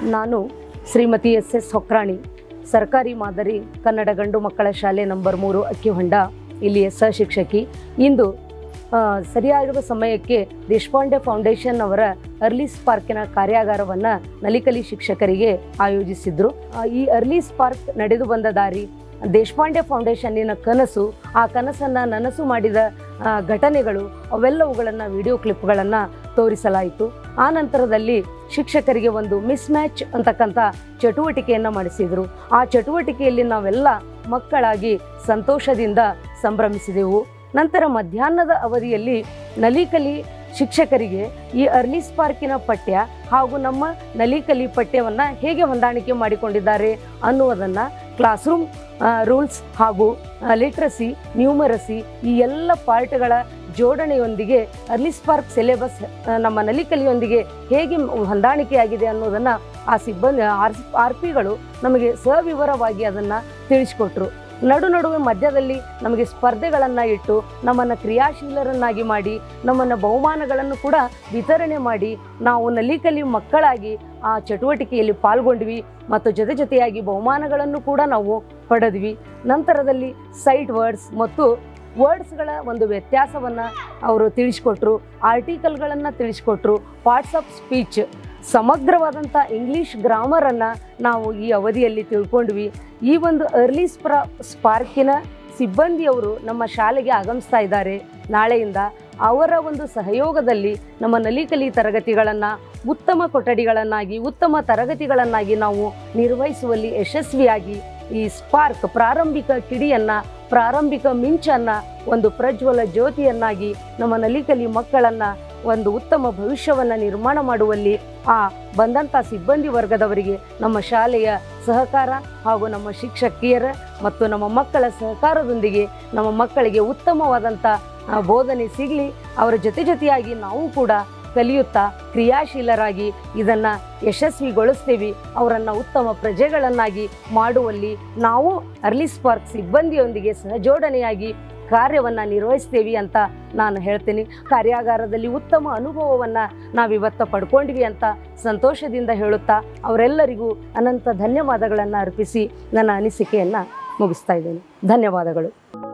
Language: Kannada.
ನಾನು ಶ್ರೀಮತಿ ಎಸ್ ಎಸ್ ಹೊಕ್ರಾಣಿ ಸರ್ಕಾರಿ ಮಾದರಿ ಕನ್ನಡ ಗಂಡು ಮಕ್ಕಳ ಶಾಲೆ ನಂಬರ್ ಮೂರು ಅಕ್ಕಿಹೊಂಡ ಇಲ್ಲಿಯ ಸಹಶಿಕ್ಷಕಿ ಇಂದು ಆ, ಸರಿಯಾಗಿರುವ ಸಮಯಕ್ಕೆ ದೇಶಪಾಂಡೆ ಫೌಂಡೇಶನ್ ಅವರ ಅರ್ಲಿ ಸ್ಪಾರ್ಕಿನ ಕಾರ್ಯಾಗಾರವನ್ನು ನಲಿಕಲಿ ಶಿಕ್ಷಕರಿಗೆ ಆಯೋಜಿಸಿದ್ರು ಆ, ಈ ಅರ್ಲಿ ಸ್ಪಾರ್ಕ್ ನಡೆದು ಬಂದ ದಾರಿ ದೇಶಪಾಂಡೆ ಫೌಂಡೇಶನ್ನಿನ ಕನಸು ಆ ಕನಸನ್ನು ನನಸು ಮಾಡಿದ ಆ, ಘಟನೆಗಳು ಅವೆಲ್ಲವುಗಳನ್ನು ವಿಡಿಯೋ ಕ್ಲಿಪ್ಗಳನ್ನು ತೋರಿಸಲಾಯಿತು ಆ ನಂತರದಲ್ಲಿ ಶಿಕ್ಷಕರಿಗೆ ಒಂದು ಮಿಸ್ ಮ್ಯಾಚ್ ಅಂತಕ್ಕಂಥ ಚಟುವಟಿಕೆಯನ್ನು ಮಾಡಿಸಿದರು ಆ ಚಟುವಟಿಕೆಯಲ್ಲಿ ನಾವೆಲ್ಲ ಮಕ್ಕಳಾಗಿ ಸಂತೋಷದಿಂದ ಸಂಭ್ರಮಿಸಿದೆವು ನಂತರ ಮಧ್ಯಾಹ್ನದ ಅವಧಿಯಲ್ಲಿ ನಲಿಕಲಿ ಶಿಕ್ಷಕರಿಗೆ ಈ ಅರ್ಲಿ ಸ್ಪಾರ್ಕಿನ ಪಠ್ಯ ಹಾಗೂ ನಮ್ಮ ನಲಿಕಲಿ ಪಠ್ಯವನ್ನು ಹೇಗೆ ಹೊಂದಾಣಿಕೆ ಮಾಡಿಕೊಂಡಿದ್ದಾರೆ ಅನ್ನುವುದನ್ನು ಕ್ಲಾಸ್ ರೂಮ್ ರೂಲ್ಸ್ ಹಾಗೂ ಲಿಟ್ರಸಿ ನ್ಯೂಮರಸಿ ಈ ಎಲ್ಲ ಪಾರ್ಟ್ಗಳ ಜೋಡಣೆಯೊಂದಿಗೆ ಅರ್ಲಿ ಸ್ಪಾರ್ಕ್ ಸಿಲೆಬಸ್ ನಮ್ಮ ನಲಿಕಲಿಯೊಂದಿಗೆ ಹೇಗೆ ಹೊಂದಾಣಿಕೆಯಾಗಿದೆ ಅನ್ನೋದನ್ನು ಆ ಸಿಬ್ಬಂದಿ ಆರ್ ಆರ್ ಪಿಗಳು ನಮಗೆ ಸವಿವರವಾಗಿ ಅದನ್ನು ತಿಳಿಸ್ಕೊಟ್ರು ನಡು ನಡುವೆ ಮಧ್ಯದಲ್ಲಿ ನಮಗೆ ಸ್ಪರ್ಧೆಗಳನ್ನು ಇಟ್ಟು ನಮ್ಮನ್ನು ಕ್ರಿಯಾಶೀಲರನ್ನಾಗಿ ಮಾಡಿ ನಮ್ಮನ್ನು ಬಹುಮಾನಗಳನ್ನು ಕೂಡ ವಿತರಣೆ ಮಾಡಿ ನಾವು ನಲಿಕಲಿ ಮಕ್ಕಳಾಗಿ ಆ ಚಟುವಟಿಕೆಯಲ್ಲಿ ಪಾಲ್ಗೊಂಡ್ವಿ ಮತ್ತು ಜೊತೆ ಜೊತೆಯಾಗಿ ಬಹುಮಾನಗಳನ್ನು ಕೂಡ ನಾವು ಪಡೆದ್ವಿ ನಂತರದಲ್ಲಿ ಸೈಟ್ ವರ್ಡ್ಸ್ ಮತ್ತು ವರ್ಡ್ಸ್ಗಳ ಒಂದು ವ್ಯತ್ಯಾಸವನ್ನು ಅವರು ತಿಳಿಸ್ಕೊಟ್ರು ಆರ್ಟಿಕಲ್ಗಳನ್ನು ತಿಳಿಸ್ಕೊಟ್ರು ಪಾರ್ಟ್ಸ್ ಆಫ್ ಸ್ಪೀಚ್ ಸಮಗ್ರವಾದಂಥ ಇಂಗ್ಲೀಷ್ ಗ್ರಾಮರನ್ನು ನಾವು ಈ ಅವಧಿಯಲ್ಲಿ ತಿಳ್ಕೊಂಡ್ವಿ ಈ ಒಂದು ಅರ್ಲಿ ಸ್ಪ್ರ ಸ್ಪಾರ್ಕಿನ ಸಿಬ್ಬಂದಿಯವರು ನಮ್ಮ ಶಾಲೆಗೆ ಆಗಮಿಸ್ತಾ ಇದ್ದಾರೆ ನಾಳೆಯಿಂದ ಅವರ ಒಂದು ಸಹಯೋಗದಲ್ಲಿ ನಮ್ಮ ನಲಿಕಲಿ ತರಗತಿಗಳನ್ನು ಉತ್ತಮ ಕೊಠಡಿಗಳನ್ನಾಗಿ ಉತ್ತಮ ತರಗತಿಗಳನ್ನಾಗಿ ನಾವು ನಿರ್ವಹಿಸುವಲ್ಲಿ ಯಶಸ್ವಿಯಾಗಿ ಈ ಸ್ಪಾರ್ಕ್ ಪ್ರಾರಂಭಿಕ ಕಿಡಿಯನ್ನು ಪ್ರಾರಂಭಿಕ ಮಿಂಚನ್ನು ಒಂದು ಪ್ರಜ್ವಲ ಜ್ಯೋತಿಯನ್ನಾಗಿ ನಮ್ಮ ನಲಿಕಲಿ ಮಕ್ಕಳನ್ನು ಒಂದು ಉತ್ತಮ ಭವಿಷ್ಯವನ್ನು ನಿರ್ಮಾಣ ಮಾಡುವಲ್ಲಿ ಆ ಬಂದಂಥ ಸಿಬ್ಬಂದಿ ವರ್ಗದವರಿಗೆ ನಮ್ಮ ಶಾಲೆಯ ಸಹಕಾರ ಹಾಗೂ ನಮ್ಮ ಶಿಕ್ಷಕಿಯರ ಮತ್ತು ನಮ್ಮ ಮಕ್ಕಳ ಸಹಕಾರದೊಂದಿಗೆ ನಮ್ಮ ಮಕ್ಕಳಿಗೆ ಉತ್ತಮವಾದಂಥ ಆ, ಬೋಧನೆ ಸಿಗಲಿ ಅವರ ಜೊತೆ ಜೊತೆಯಾಗಿ ನಾವು ಕೂಡ ಕಲಿಯುತ್ತಾ ಕ್ರಿಯಾಶೀಲರಾಗಿ ಇದನ್ನು ಯಶಸ್ವಿಗೊಳಿಸ್ತೀವಿ ಅವರನ್ನು ಉತ್ತಮ ಪ್ರಜೆಗಳನ್ನಾಗಿ ಮಾಡುವಲ್ಲಿ ನಾವು ಅರ್ಲಿ ಸ್ಪಾರ್ಕ್ ಸಿಬ್ಬಂದಿಯೊಂದಿಗೆ ಸಹಜೋಡಣೆಯಾಗಿ ಕಾರ್ಯವನ್ನು ನಿರ್ವಹಿಸ್ತೇವೆ ಅಂತ ನಾನು ಹೇಳ್ತೀನಿ ಕಾರ್ಯಾಗಾರದಲ್ಲಿ ಉತ್ತಮ ಅನುಭವವನ್ನು ನಾವಿವತ್ತು ಪಡ್ಕೊಂಡ್ವಿ ಅಂತ ಸಂತೋಷದಿಂದ ಹೇಳುತ್ತಾ ಅವರೆಲ್ಲರಿಗೂ ಅನಂತ ಧನ್ಯವಾದಗಳನ್ನು ಅರ್ಪಿಸಿ ನನ್ನ ಅನಿಸಿಕೆಯನ್ನು ಮುಗಿಸ್ತಾ ಇದ್ದೇನೆ ಧನ್ಯವಾದಗಳು